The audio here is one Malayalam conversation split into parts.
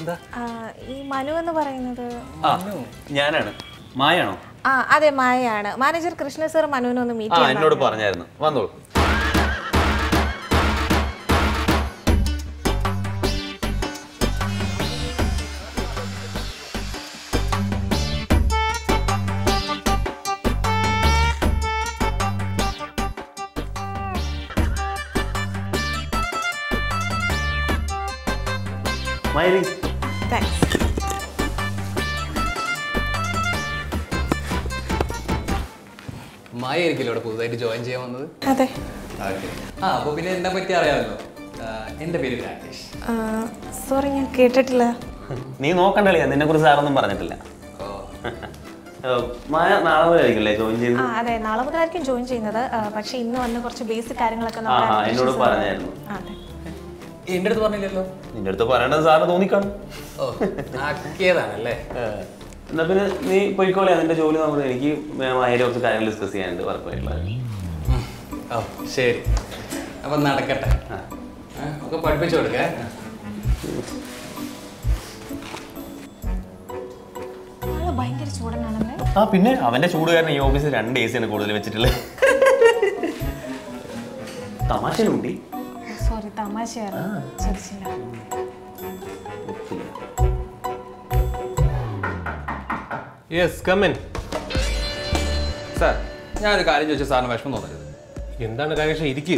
എന്താ ആ, ഈ മനു എന്ന് പറയുന്നത് ആ ഞാനാണ് മായാണോ ആ അതെ മായയാണ് മാനേജർ കൃഷ്ണ സർ മനുവിനെ ഒന്ന് ആ മീറ്റ് ചെയ്യാൻ എന്നോട് പറഞ്ഞായിരുന്നു വന്നോളൂ മൈരി താങ്ക്സ് മായ ആയിരിക്കില്ല ഇവിടെ പുതുതായിട്ട് ജോയിൻ ചെയ്യാൻ വന്നത് അതെ ഓക്കെ ആ അപ്പോൾ പിന്നെ എന്നെ പറ്റി അറിയാമല്ലോ ആ, എൻ്റെ പേര് രാകേഷ് സോറി ഞാൻ കേട്ടിട്ടില്ല നീ നോക്കണ്ടല്ലേ നിന്നെ കുറിച്ച് സാറൊന്നും പറഞ്ഞിട്ടില്ല ഓ ഏഹ്, മായ നാളെ മുതൽ ആയിരിക്കില്ലേ ജോയിൻ ആ ചെയ്യുന്നത് അതെ നാളെ മുതലായിരിക്കും ജോയിൻ ചെയ്യുന്നത് ആ, പക്ഷേ ഇന്ന് വന്ന് കുറച്ച് ബേസിക് കാര്യങ്ങളൊക്കെ ആ നമുക്ക് ആ admissions എന്നോട് ഉണ്ട്. പറഞ്ഞായിരുന്നു ആ, അതെ എൻ്റെ അടുത്ത് പറഞ്ഞില്ലല്ലോ നിന്റെ അടുത്ത് പറയേണ്ടത് സാറ് തോന്നിക്കാണും ഓ ആക്കിയതാണല്ലേ ഏഹ്, എന്നാ പിന്നെ നീ പോയിക്കോളെ നിന്റെ ജോലി നമ്മൾ എനിക്ക് മായരെ കുറച്ച് കാര്യങ്ങൾ ഡിസ്കസ് ചെയ്യാനുണ്ട് വർക്കുമായിട്ടുള്ള ഉം. ഓ ശരി അപ്പം നടക്കട്ടെ ആ, ഒക്കെ പഠിപ്പിച്ചു കൊടുക്കേ ആള് ഭയങ്കര ചൂടനാണല്ലേ ആ പിന്നെ അവന്റെ ചൂട് കാരണം ഈ ഓഫീസിൽ രണ്ട് എ സിയാണ് കൂടുതൽ വെച്ചിട്ടുള്ളത് തമാശനുണ്ട് സോറി തമാശയായിരുന്നു ചിരിച്ചില്ല യെസ് കമൻ സാർ ഞാനൊരു കാര്യം ചോദിച്ചാൽ സാറിന് വിഷമം തോന്നരുത് എന്താണ് രാകേഷ് ഇരിക്കുക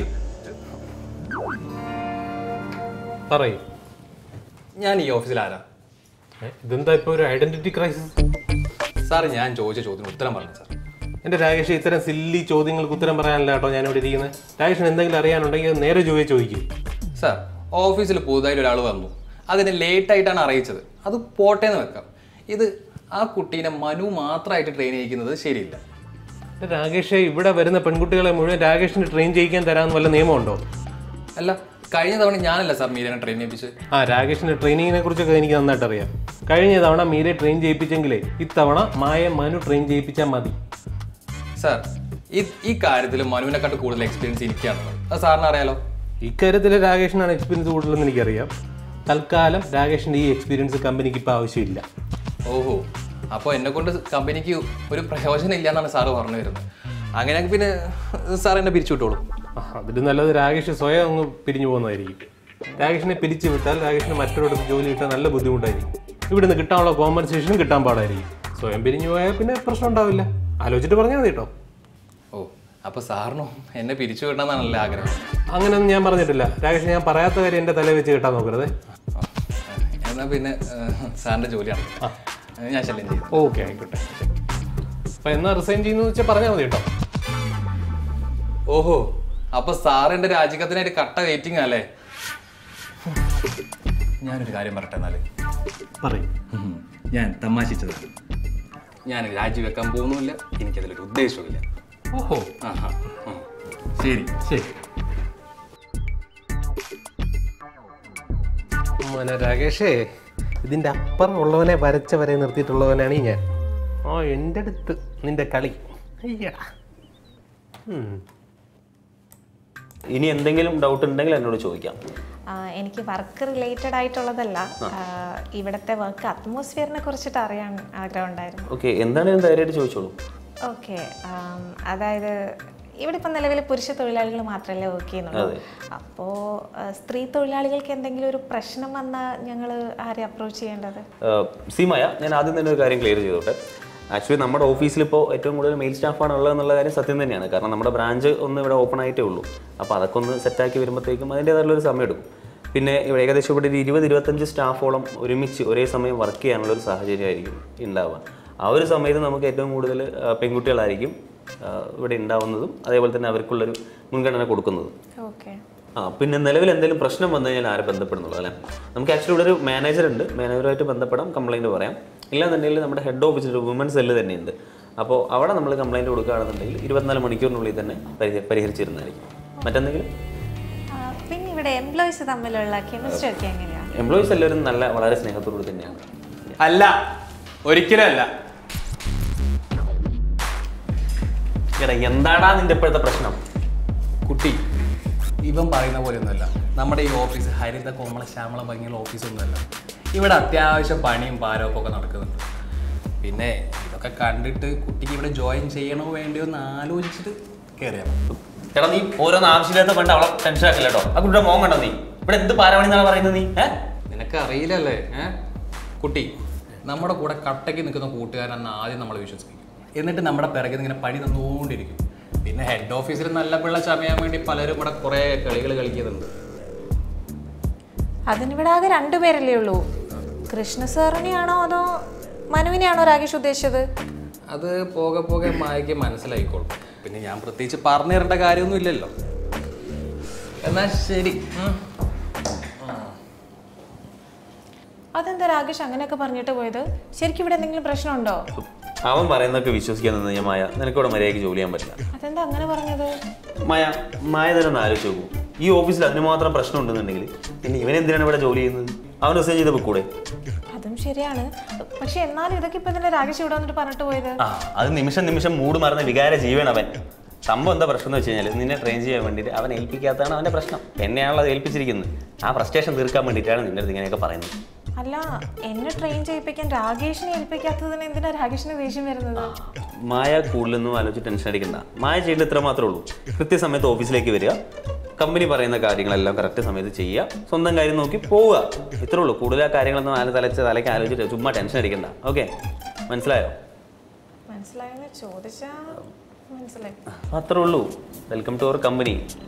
പറയൂ ഞാൻ ഈ ഓഫീസിൽ ആരാ ഏ, ഇതെന്താ ഇപ്പോൾ ഒരു ഐഡന്റിറ്റി ക്രൈസിസ് സാർ ഞാൻ ചോദിച്ച ചോദ്യത്തിന് ഉത്തരം പറഞ്ഞു സാർ എൻ്റെ രാകേഷ് ഇത്തരം സില്ലി ചോദ്യങ്ങൾക്ക് ഉത്തരം പറയാനല്ല കേട്ടോ ഞാനിവിടെ ഇരിക്കുന്നത് രാകേഷിന് എന്തെങ്കിലും അറിയാനുണ്ടെങ്കിൽ അത് നേരെ ചോദിച്ച് ചോദിക്കും സാർ ഓഫീസിൽ പുതുതായിട്ട് ഒരാൾ വന്നു അതിനെ ലേറ്റ് ആയിട്ടാണ് അറിയിച്ചത് അത് പോട്ടെ എന്ന് വെക്കാം ഇത് ആ കുട്ടീനെ മനു മാത്രമായിട്ട് ട്രെയിൻ ചെയ്യിക്കുന്നത് ശരിയില്ല എൻ്റെ രാകേഷ് ഇവിടെ വരുന്ന പെൺകുട്ടികളെ മുഴുവൻ രാകേഷിന് ട്രെയിൻ ചെയ്യിക്കാൻ തരാമെന്ന് വല്ല നിയമമുണ്ടോ അല്ല കഴിഞ്ഞ തവണ ഞാനല്ല സാർ മീരനെ ട്രെയിൻ ചെയ്യിപ്പിച്ചത് ആ രാകേഷിന്റെ ട്രെയിനിങ്ങിനെ കുറിച്ചൊക്കെ എനിക്ക് നന്നായിട്ട് അറിയാം കഴിഞ്ഞ തവണ മീരെ ട്രെയിൻ ചെയ്യിപ്പിച്ചെങ്കിലേ ഇത്തവണ മായ മനു ട്രെയിൻ ചെയ്യിപ്പിച്ചാൽ മതി സാർ ഈ ഈ കാര്യത്തിൽ മനുവിനെക്കാട്ട് കൂടുതൽ എക്സ്പീരിയൻസ് എനിക്കാണുള്ളത് അത് സാറിന് അറിയാലോ ഇക്കാര്യത്തിൽ രാകേഷിനാണ് എക്സ്പീരിയൻസ് കൂടുതലെന്ന് എനിക്കറിയാം തൽക്കാലം രാകേഷിന്റെ ഈ എക്സ്പീരിയൻസ് കമ്പനിക്ക് ഇപ്പോൾ ആവശ്യമില്ല ഓഹോ അപ്പോൾ എന്നെ കൊണ്ട് കമ്പനിക്ക് ഒരു പ്രയോജനം ഇല്ല എന്നാണ് സാറ് പറഞ്ഞു വരുന്നത് അങ്ങനെയാണെങ്കിൽ പിന്നെ സാർ എന്നെ പിരിച്ചു വിട്ടോളൂ ആ, അതിൽ നല്ലത് രാകേഷ് സ്വയം അങ്ങ് പിരിഞ്ഞു പോകുന്നതായിരിക്കും രാകേഷിനെ പിരിച്ചു വിട്ടാൽ രാകേഷിന് മറ്റൊരിടത്ത് ജോലി കിട്ടാൻ നല്ല ബുദ്ധിമുട്ടായിരിക്കും ഇവിടുന്ന് കിട്ടാനുള്ള കോമ്പൻസേഷനും കിട്ടാൻ പാടായിരിക്കും സ്വയം പിരിഞ്ഞു പോയാൽ പിന്നെ പ്രശ്നം ഉണ്ടാവില്ല ആലോചിച്ചിട്ട് പറഞ്ഞാൽ മതി കേട്ടോ ഓ അപ്പോൾ സാറിനും എന്നെ പിരിച്ചു വിടണമെന്നാണല്ലേ ആഗ്രഹം അങ്ങനെയൊന്നും ഞാൻ പറഞ്ഞിട്ടില്ല രാകേഷ് ഞാൻ പറയാത്ത കാര്യം എൻ്റെ തലയിൽ വെച്ച് കിട്ടാൻ നോക്കരുത് ആ, എന്നാൽ പിന്നെ ഏഹ്, സാറിൻ്റെ ജോലിയാണ് ഞാൻ ശല്യം ചെയ്തു ഓക്കെ ആയിക്കോട്ടെ അപ്പം എന്നാ റിസൈൻ ചെയ്യുന്നു വെച്ചാൽ പറഞ്ഞാൽ മതി കേട്ടോ ഓഹോ അപ്പൊ സാർ എന്റെ രാജിക്കത്തിനായിട്ട് കട്ട വെയിറ്റിംഗ് അല്ലേ ഞാനൊരു കാര്യം പറയട്ടെ എന്നാല് പറയും ഉം. ഞാൻ തമാശിച്ചതാണ് ഞാൻ രാജിവെക്കാൻ പോകുന്നുമില്ല എനിക്കതിലൊരു ഉദ്ദേശവുമില്ല ഓഹോ ആഹാ ഉം. ശരി ശരി മോനെ രാകേഷേ ഇതിൻ്റെ അപ്പുറം ഉള്ളവനെ വരച്ച വരെ നിർത്തിയിട്ടുള്ളവനാണ് ഈ ഞാൻ ആ എൻ്റെ അടുത്ത് നിന്റെ കളി അയ്യടാ ഉം. ഇനി എന്തെങ്കിലും ഡൗട്ട് ഉണ്ടെങ്കിൽ എന്നോട് ചോദിക്കാം ആ, എനിക്ക് വർക്ക് റിലേറ്റഡ് ആയിട്ടുള്ളതല്ല ആ, ഇവിടുത്തെ വർക്ക് അറ്റ്മോസ്ഫിയറിനെ കുറിച്ചിട്ട് അറിയാൻ ആഗ്രഹം ഉണ്ടായിരുന്നു ഓക്കെ എന്താണെങ്കിലും ധൈര്യമായിട്ട് ചോദിച്ചോളൂ ഓക്കെ അതായത് ഇവിടെ ഇപ്പം നിലവിൽ പുരുഷ തൊഴിലാളികൾ മാത്രമല്ലേ വർക്ക് ചെയ്യുന്നുള്ളൂ അപ്പോൾ സ്ത്രീ തൊഴിലാളികൾക്ക് എന്തെങ്കിലും ഒരു പ്രശ്നം വന്നാൽ ഞങ്ങൾ ആരെ അപ്രോച്ച് ചെയ്യേണ്ടത് ഏഹ്, സീമായ ഞാൻ ആദ്യം തന്നെ ഒരു കാര്യം ക്ലിയർ ചെയ്തോട്ടെ ആക്ച്വലി നമ്മുടെ ഓഫീസിൽ ഇപ്പോൾ ഏറ്റവും കൂടുതൽ മെയിൽ സ്റ്റാഫാണ് ഉള്ളത് എന്നുള്ള കാര്യം സത്യം തന്നെയാണ് കാരണം നമ്മുടെ ബ്രാഞ്ച് ഒന്ന് ഇവിടെ ഓപ്പൺ ആയിട്ടേ ഉള്ളൂ അപ്പോൾ അതൊക്കെ ഒന്ന് സെറ്റാക്കി വരുമ്പോഴത്തേക്കും അതിൻ്റേതായിട്ടുള്ള ഒരു സമയം എടുക്കും പിന്നെ ഇവിടെ ഏകദേശം ഇവിടെ ഒരു ഇരുപത് ഇരുപത്തഞ്ച് സ്റ്റാഫോളം ഒരുമിച്ച് ഒരേ സമയം വർക്ക് ചെയ്യാനുള്ള ഒരു സാഹചര്യമായിരിക്കും ഉണ്ടാവുക ആ ഒരു സമയത്ത് നമുക്ക് ഏറ്റവും കൂടുതൽ ആ, പെൺകുട്ടികളായിരിക്കും ആ, ഇവിടെ ഉണ്ടാവുന്നതും അതേപോലെ തന്നെ അവർക്കുള്ളൊരു മുൻഗണന കൊടുക്കുന്നതും ഓക്കെ ആ പിന്നെ നിലവിൽ എന്തെങ്കിലും പ്രശ്നം വന്നു കഴിഞ്ഞാൽ ആരെ ബന്ധപ്പെടുന്നുള്ളൂ അല്ലേ നമുക്ക് ആക്ച്വലി ഇവിടെ ഒരു മാനേജർ ഉണ്ട് മാനേജറുമായിട്ട് ബന്ധപ്പെടാം കംപ്ലൈൻറ്റ് പറയാം ഇല്ലാന്നുണ്ടെങ്കിൽ നമ്മുടെ ഹെഡ് ഓഫീസിൽ ഒരു വുമൻ സെല്ല് തന്നെയുണ്ട് അപ്പോൾ അവിടെ നമ്മൾ കംപ്ലൈൻറ്റ് കൊടുക്കുകയാണെന്നുണ്ടെങ്കിൽ ഇരുപത്തിനാല് മണിക്കൂറിനുള്ളിൽ തന്നെ പരിഹ പരിഹരിച്ചിരുന്നതായിരിക്കും മറ്റെന്തെങ്കിലും പിന്നെ ഇവിടെ എംപ്ലോയീസ് തമ്മിലുള്ള കെമിസ്ട്രി ഒക്കെ എങ്ങനെയാണ് എംപ്ലോയീസ് എല്ലാവരും നല്ല വളരെ സ്നേഹത്തോടു തന്നെയാണ് അല്ല ഒരിക്കലും അല്ല എടാ എന്താടാ നിന്റെ ഇപ്പോഴത്തെ പ്രശ്നം കുട്ടി ഇവൻ പറയുന്ന പോലെ ഒന്നുമല്ല നമ്മുടെ ഈ ഓഫീസ് ഹരിത കോമള ശ്യാമള ഭംഗിയുള്ള ഓഫീസൊന്നുമല്ല ഇവിടെ അത്യാവശ്യം പണിയും പാരവും ഒക്കെ നടക്കുന്നുണ്ട് പിന്നെ ഇതൊക്കെ കണ്ടിട്ട് കുട്ടിക്ക് ഇവിടെ ജോയിൻ ചെയ്യണോ വേണ്ടയോ എന്ന് ആലോചിച്ചിട്ട് കയറിയാൽ എടാ നീ ഓരോന്ന് ആവശ്യമില്ലാത്ത പണ്ട് അവളെ ടെൻഷൻ ആക്കില്ല കേട്ടോ ആ കുട്ടിയുടെ മോൻ കണ്ടോ നീ ഇവിടെ എന്ത് പാരമണി എന്നാണ് പറയുന്നത് നീ ഏഹ് നിനക്ക് അറിയില്ലല്ലേ ഏ കുട്ടി നമ്മുടെ കൂടെ കട്ടയ്ക്ക് നിൽക്കുന്ന കൂട്ടുകാരനെന്ന് ആദ്യം നമ്മൾ വിശ്വസിക്കും എന്നിട്ട് നമ്മുടെ പിറകിൽ ഇങ്ങനെ പണി തന്നുകൊണ്ടിരിക്കും പിന്നെ ഹെഡ് ഓഫീസിൽ നല്ല പിള്ള ചമയാൻ വേണ്ടി പലരും ഇവിടെ കുറേ കളികൾ കളിക്കുന്നുണ്ട് അതിനിവിടെ ആകെ രണ്ടുപേരല്ലേ ഉള്ളൂ കൃഷ്ണ സാറിനെയാണോ അതോ മനുവിനെയാണോ രാകേഷ് ഉദ്ദേശിച്ചത് അത് പോകെ പോകെ മായക്ക് മനസ്സിലായിക്കോളും പിന്നെ ഞാൻ പ്രത്യേകിച്ച് പറഞ്ഞു തരേണ്ട കാര്യമൊന്നും ഇല്ലല്ലോ എന്നാ ശരി ഉം. അതെന്താ രാകേഷ് അങ്ങനെയൊക്കെ പറഞ്ഞിട്ട് പോയത് ശരിക്കും ഇവിടെ എന്തെങ്കിലും പ്രശ്നമുണ്ടോ അവൻ പറയുന്നതൊക്കെ വിശ്വസിക്കാൻ നിന്ന് ഞാൻ മായ നിനക്കിവിടെ മര്യാദയ്ക്ക് ജോലി ചെയ്യാൻ പറ്റില്ല അതെന്താ അങ്ങനെ പറഞ്ഞത് മായ മായ തന്നെ ഒന്ന് ആലോചിച്ച് നോക്കൂ ഈ ഓഫീസിൽ അതിന് മാത്രം പ്രശ്നം ഉണ്ടെന്നുണ്ടെങ്കിൽ പിന്നെ ഇവൻ എന്തിനാണ് ഇവിടെ ജോലി ചെയ്യുന്നത് അവൻ റിസൈൻ ചെയ്ത് കൂടെ അതും ശരിയാണ് പക്ഷെ എന്നാലും ഇതൊക്കെ ഇപ്പൊ തന്നെ രാകേഷ് ഇവിടെ വന്നിട്ട് പറഞ്ഞിട്ട് പോയത് ആ അത് നിമിഷം നിമിഷം മൂട് മറന്ന വികാര ജീവൻ അവൻ സംഭവം എന്താ പ്രശ്നം എന്ന് വെച്ച് കഴിഞ്ഞാൽ നിന്നെ ട്രെയിൻ ചെയ്യാൻ വേണ്ടിയിട്ട് അവൻ ഏൽപ്പിക്കാത്തതാണ് അവൻ്റെ പ്രശ്നം എന്നെയാണല്ലോ അത് ഏൽപ്പിച്ചിരിക്കുന്നത് ആ ഫ്രസ്ട്രേഷൻ തീർക്കാൻ വേണ്ടിയിട്ടാണ് നിന്റെ അടുത്ത് ഇങ്ങനെയൊക്കെ പറയുന്നത് അല്ല എന്നെ ട്രെയിൻ ചെയ്യിപ്പിക്കാൻ രാകേഷിനെ ഏൽപ്പിക്കാത്തതിന് എന്തിനാ രാകേഷിന് ദേഷ്യം വരുന്നത് മായ കൂടുതലൊന്നും ആലോചിച്ച് ടെൻഷൻ അടിക്കണ്ട മായ ചെയ്യേണ്ട ഇത്ര മാത്രമേ ഉള്ളൂ കൃത്യസമയത്ത് ഓഫീസിലേക്ക് വരിക കമ്പനി പറയുന്ന കാര്യങ്ങളെല്ലാം കറക്റ്റ് സമയത്ത് ചെയ്യുക സ്വന്തം കാര്യം നോക്കി പോവുക ഇത്രേ ഉള്ളൂ കൂടുതൽ ആ കാര്യങ്ങളൊന്നും ആല തലച്ച് തലയ്ക്ക് ആലോചിച്ചിട്ട് ചുമ്മാ ടെൻഷൻ അടിക്കണ്ട ഓക്കെ മനസ്സിലായോ മനസ്സിലായെന്ന് ചോദിച്ചാ മനസ്സിലായി അത്രേ ഉള്ളൂ വെൽക്കം ടു അവർ കമ്പനി